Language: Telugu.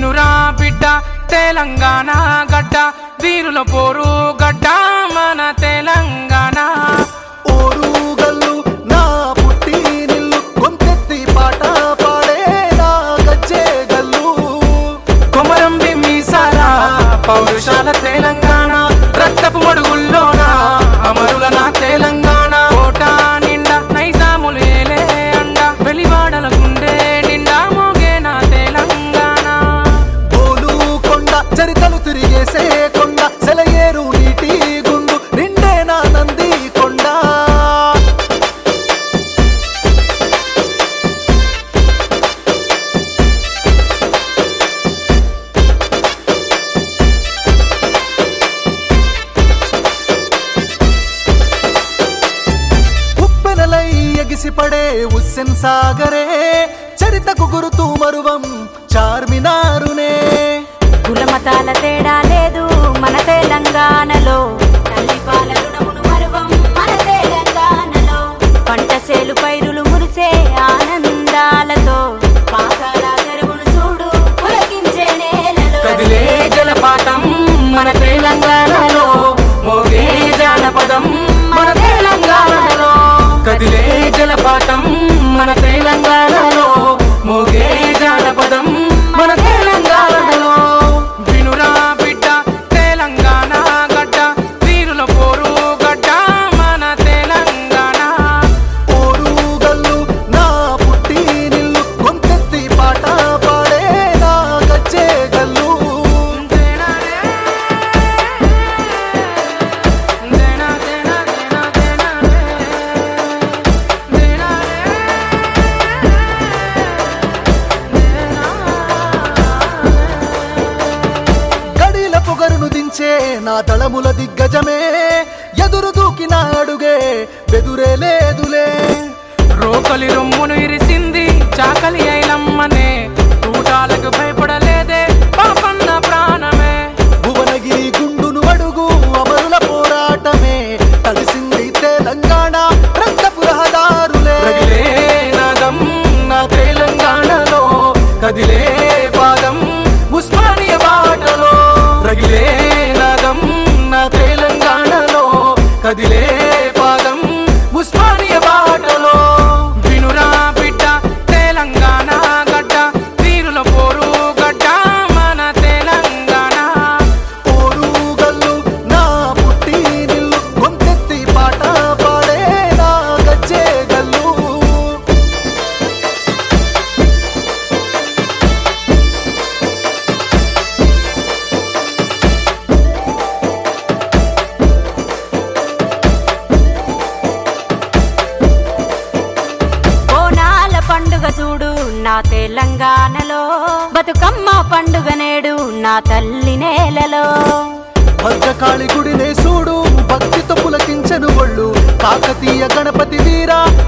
వినురా బిడ్డ తెలంగాణ గడ్డ వీరుల పోరు గడ్డ మన తెలంగాణ ఓరు గల్లు నా పుట్టి నిల్లు కొంతెత్తి పాట పాడే నా గచ్చే గల్లు కొమరం మీసాల పౌరుషాల తెలంగాణ రక్తపు మడుగుల్లోన అమరుల నా తెలంగాణ కోట నిండా నైజాములు ఏలే అండ వెలివాడల గుండె నిండా మోగే నా తెలంగాణ బోలు కొండ చరితలు తిరిగేసే కొండ సెలయేరు నీటి గుండు నిండే నా నంది కొండ ఉప్పెనలై ఎగిసిపడే ఉస్సెన్ సాగరే చరితకు గురుతూ మరువం చార్మినారునే కులమతాల తేడా లేదు మన తెలంగాణలో తల్లి పాల రుణమును మరువం మన తెలంగాణలో పంట సేలు పైరులు మురిసే ఆనందాలతో పాకాల చెరువును చూడు పులకించే నేలలో కదిలే జలపాతం మన తెలంగాణలో మోగే జానపదం మన తెలంగాణలో కదిలే జలపాతం మన తెలంగాణలో మోగే జానపదం మన తెలంగాణలో వినురా బిడ్డ తెలంగాణ గడ్డ వీరుల పోరు గడ్డ మన తెలంగాణ ఓరు గల్లు నా పుట్టి నిల్లు కొంతెత్తి పాట పాడే నా గచ్చే గల్లు దేనా దేనా దేనా దేనా దేనా గడిల పొగరును దించే నా తళముల దిగ్గజమే ఎదురు దూకిన అడుగే బెదురే లేదులే రోకలి రొమ్మును ఇరిసింది చాకలి ఐలమ్మనే తూటాలకు భయపడలేదే పాపన్న ప్రాణమే భువనగిరి గుండును అడుగు అమరుల పోరాటమే కలిసింది తెలంగాణ రక్తపు రహదారులే కదిలే నాదం నా తెలంగాణలో కదిలే పాదం ఉస్మానియ బాటలో రగిలే నాదం నా తెలంగాణలో కదిలే పాదం ఉస్మానియ బాటలో వినురా బిడ్డ తెలంగాణ గడ్డ వీరుల పోరు గడ్డ మన తెలంగాణ ఓరు గల్లు నా పుట్టి నిల్లు కొంతెత్తి పాట పాడే నా గచ్చే గల్లు బోనాల పండుగ చూడు నా తెలంగాణలో బతుకమ్మ పండుగ నేడు నా తల్లి నేలలో భద్రకాళి గుడినే చూడు భక్తితో పులకించను ఒళ్ళు కాకతీయ గణపతి వీర